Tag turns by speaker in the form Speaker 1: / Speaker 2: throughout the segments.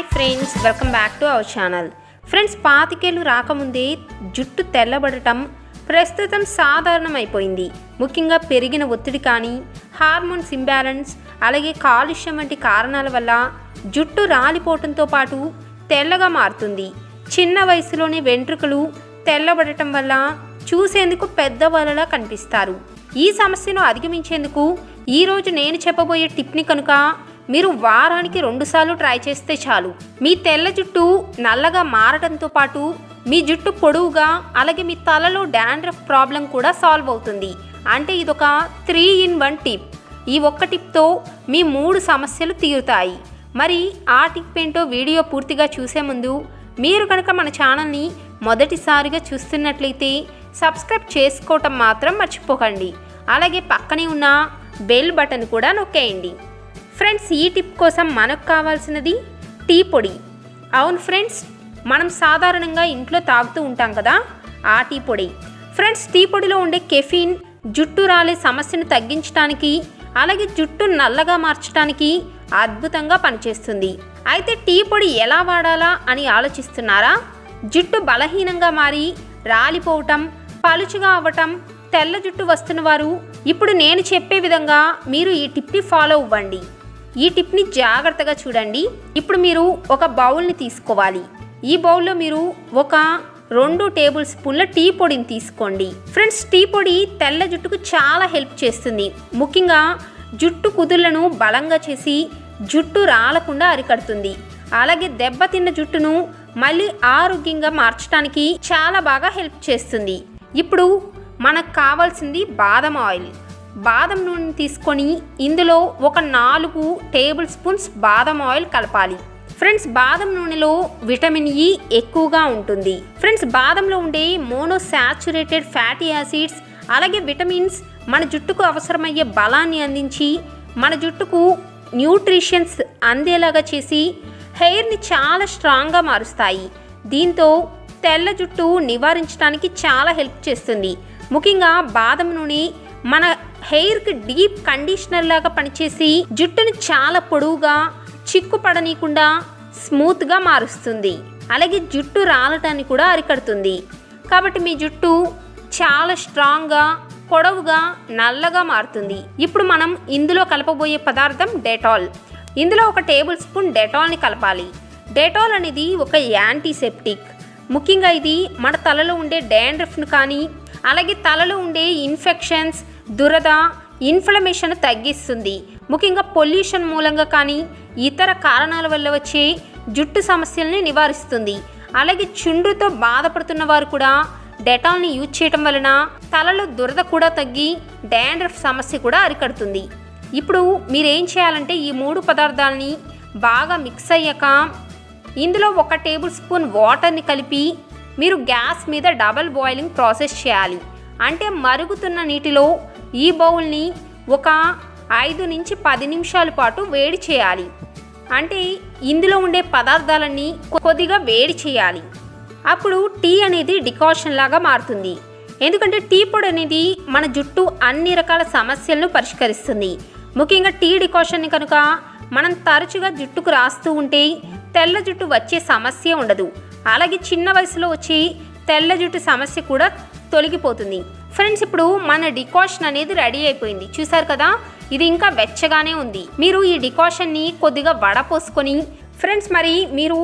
Speaker 1: hi friends welcome back to our channel friends పాతికేళ్ళు రాకముందే జుట్టు తెల్లబడటం ప్రస్తుతం సాధారణమైపోయింది ముఖ్యంగా పెరిగిన ఒత్తిడి కానీ హార్మోన్స్ ఇంబ్యాలెన్స్ అలాగే కాలుష్యం వంటి కారణాల వల్ల జుట్టు రాలిపోవటంతో పాటు తెల్లగా మారుతుంది చిన్న వయసులోనే వెంట్రుకలు తెల్లబడటం వల్ల చూసేందుకు పెద్దవాళ్ళలా కనిపిస్తారు ఈ సమస్యను అధిగమించేందుకు ఈరోజు నేను చెప్పబోయే టిప్ని కనుక మీరు వారానికి రెండుసార్లు ట్రై చేస్తే చాలు మీ తెల్ల జుట్టు నల్లగా మారడంతో పాటు మీ జుట్టు పొడవుగా అలాగే మీ తలలో డాండ్రఫ్ ప్రాబ్లం కూడా సాల్వ్ అవుతుంది అంటే ఇదొక త్రీ ఇన్ వన్ టిప్ ఈ ఒక్క టిప్తో మీ మూడు సమస్యలు తీరుతాయి మరి ఆ టిప్ ఏంటో వీడియో పూర్తిగా చూసే ముందు మీరు కనుక మన ఛానల్ని మొదటిసారిగా చూస్తున్నట్లయితే సబ్స్క్రైబ్ చేసుకోవటం మాత్రం మర్చిపోకండి అలాగే పక్కనే ఉన్న బెల్ బటన్ కూడా నొక్కేయండి ఫ్రెండ్స్ ఈ టిప్ కోసం మనకు కావాల్సినది టీ పొడి అవును ఫ్రెండ్స్ మనం సాధారణంగా ఇంట్లో తాగుతూ ఉంటాం కదా ఆ టీ పొడి ఫ్రెండ్స్ టీ పొడిలో ఉండే కెఫిన్ జుట్టు రాలే సమస్యను తగ్గించడానికి అలాగే జుట్టు నల్లగా మార్చడానికి అద్భుతంగా పనిచేస్తుంది అయితే టీ పొడి ఎలా వాడాలా అని ఆలోచిస్తున్నారా జుట్టు బలహీనంగా మారి రాలిపోవటం పలుచుగా అవ్వటం తెల్ల జుట్టు వస్తున్న వారు ఇప్పుడు నేను చెప్పే విధంగా మీరు ఈ టిప్ని ఫాలో అవ్వండి ఈ టిప్ని జాగ్రత్తగా చూడండి ఇప్పుడు మీరు ఒక బౌల్ని తీసుకోవాలి ఈ బౌల్లో మీరు ఒక రెండు టేబుల్ స్పూన్ల టీ పొడిని తీసుకోండి ఫ్రెండ్స్ టీ పొడి తెల్ల జుట్టుకు చాలా హెల్ప్ చేస్తుంది ముఖ్యంగా జుట్టు కుదుళ్లను బలంగా చేసి జుట్టు రాలకుండా అరికడుతుంది అలాగే దెబ్బతిన్న జుట్టును మళ్ళీ ఆరోగ్యంగా మార్చడానికి చాలా బాగా హెల్ప్ చేస్తుంది ఇప్పుడు మనకు కావాల్సింది బాదం ఆయిల్ బాదం నూనె తీసుకొని ఇందులో ఒక నాలుగు టేబుల్ స్పూన్స్ బాదం ఆయిల్ కలపాలి ఫ్రెండ్స్ బాదం నూనెలో విటమిన్ ఇ ఎక్కువగా ఉంటుంది ఫ్రెండ్స్ బాదంలో ఉండే మోనోసాచురేటెడ్ ఫ్యాటీ యాసిడ్స్ అలాగే విటమిన్స్ మన జుట్టుకు అవసరమయ్యే బలాన్ని అందించి మన జుట్టుకు న్యూట్రిషన్స్ అందేలాగా చేసి హెయిర్ని చాలా స్ట్రాంగ్గా మారుస్తాయి దీంతో తెల్ల జుట్టు నివారించడానికి చాలా హెల్ప్ చేస్తుంది ముఖ్యంగా బాదం నూనె మన హెయిర్కి డీప్ కండిషనర్ లాగా పనిచేసి జుట్టుని చాలా పొడవుగా చిక్కు పడనీయకుండా స్మూత్గా మారుస్తుంది అలాగే జుట్టు రాలటాన్ని కూడా అరికడుతుంది కాబట్టి మీ జుట్టు చాలా స్ట్రాంగ్గా పొడవుగా నల్లగా మారుతుంది ఇప్పుడు మనం ఇందులో కలపబోయే పదార్థం డెటాల్ ఇందులో ఒక టేబుల్ స్పూన్ డెటాల్ని కలపాలి డెటాల్ అనేది ఒక యాంటీసెప్టిక్ ముఖ్యంగా ఇది మన తలలో ఉండే డాండ్రఫ్ను కానీ అలాగే తలలో ఉండే ఇన్ఫెక్షన్స్ దురద ఇన్ఫ్లమేషన్ తగ్గిస్తుంది ముఖ్యంగా పొల్యూషన్ మూలంగా కానీ ఇతర కారణాల వల్ల వచ్చే జుట్టు సమస్యల్ని నివారిస్తుంది అలాగే చుండ్రుతో బాధపడుతున్న వారు కూడా డెటాల్ని యూజ్ చేయటం వలన తలలో దురద కూడా తగ్గి డాండ్రఫ్ సమస్య కూడా అరికడుతుంది ఇప్పుడు మీరేం చేయాలంటే ఈ మూడు పదార్థాలని బాగా మిక్స్ అయ్యాక ఇందులో ఒక టేబుల్ స్పూన్ వాటర్ని కలిపి మీరు గ్యాస్ మీద డబల్ బాయిలింగ్ ప్రాసెస్ చేయాలి అంటే మరుగుతున్న నీటిలో ఈ బౌల్ని ఒక ఐదు నుంచి పది నిమిషాల పాటు వేడి చేయాలి అంటే ఇందులో ఉండే పదార్థాలన్నీ కొద్దిగా వేడి చేయాలి అప్పుడు టీ అనేది డికాషన్ లాగా మారుతుంది ఎందుకంటే టీ పొడి అనేది మన జుట్టు అన్ని రకాల సమస్యలను పరిష్కరిస్తుంది ముఖ్యంగా టీ డికాషన్ని కనుక మనం తరచుగా జుట్టుకు రాస్తూ ఉంటే తెల్ల జుట్టు వచ్చే సమస్య ఉండదు అలాగే చిన్న వయసులో వచ్చి తెల్ల జుట్టు సమస్య కూడా తొలగిపోతుంది ఫ్రెండ్స్ ఇప్పుడు మన డికాషన్ అనేది రెడీ అయిపోయింది చూసారు కదా ఇది ఇంకా వెచ్చగానే ఉంది మీరు ఈ డికాషన్ని కొద్దిగా వడపోసుకొని ఫ్రెండ్స్ మరి మీరు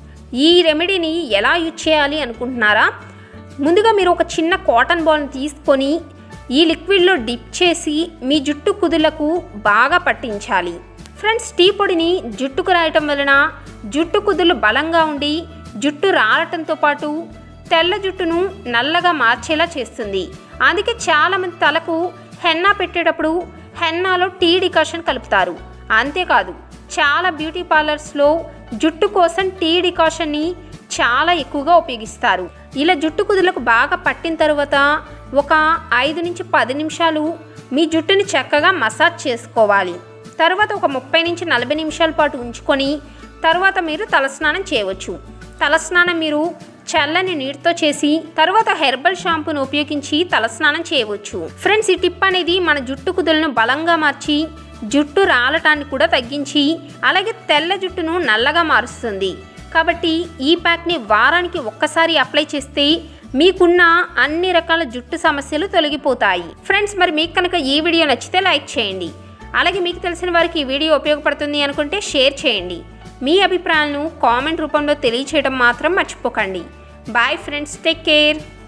Speaker 1: ఈ రెమెడీని ఎలా యూజ్ చేయాలి అనుకుంటున్నారా ముందుగా మీరు ఒక చిన్న కాటన్ బాల్ని తీసుకొని ఈ లిక్విడ్లో డిప్ చేసి మీ జుట్టు కుదులకు బాగా పట్టించాలి ఫ్రెండ్స్ టీ పొడిని జుట్టుకు రాయటం వలన జుట్టు కుదులు బలంగా ఉండి జుట్టు రాలటంతో పాటు తెల్ల జుట్టును నల్లగా మార్చేలా చేస్తుంది అందుకే చాలామంది తలకు హెన్నా పెట్టేటప్పుడు హెన్నాలో టీ డికాషన్ కలుపుతారు అంతేకాదు చాలా బ్యూటీ పార్లర్స్లో జుట్టు కోసం టీ డికాషన్ని చాలా ఎక్కువగా ఉపయోగిస్తారు ఇలా జుట్టు కుదులకు బాగా పట్టిన తర్వాత ఒక ఐదు నుంచి పది నిమిషాలు మీ జుట్టుని చక్కగా మసాజ్ చేసుకోవాలి తర్వాత ఒక ముప్పై నుంచి నలభై నిమిషాల పాటు ఉంచుకొని తర్వాత మీరు తలస్నానం చేయవచ్చు తలస్నానం మీరు చల్లని నీటితో చేసి తర్వాత హెర్బల్ షాంపూను ఉపయోగించి తలస్నానం చేయవచ్చు ఫ్రెండ్స్ ఈ టిప్ అనేది మన జుట్టు కుదులను బలంగా మార్చి జుట్టు రాలటాన్ని కూడా తగ్గించి అలాగే తెల్ల జుట్టును నల్లగా మారుస్తుంది కాబట్టి ఈ ప్యాక్ని వారానికి ఒక్కసారి అప్లై చేస్తే మీకున్న అన్ని రకాల జుట్టు సమస్యలు తొలగిపోతాయి ఫ్రెండ్స్ మరి మీకు కనుక ఈ వీడియో నచ్చితే లైక్ చేయండి అలాగే మీకు తెలిసిన వారికి ఈ వీడియో ఉపయోగపడుతుంది అనుకుంటే షేర్ చేయండి మీ అభిప్రాయాలను కామెంట్ రూపంలో తెలియచేయడం మాత్రం మర్చిపోకండి బాయ్ ఫ్రెండ్స్ టేక్ కేర్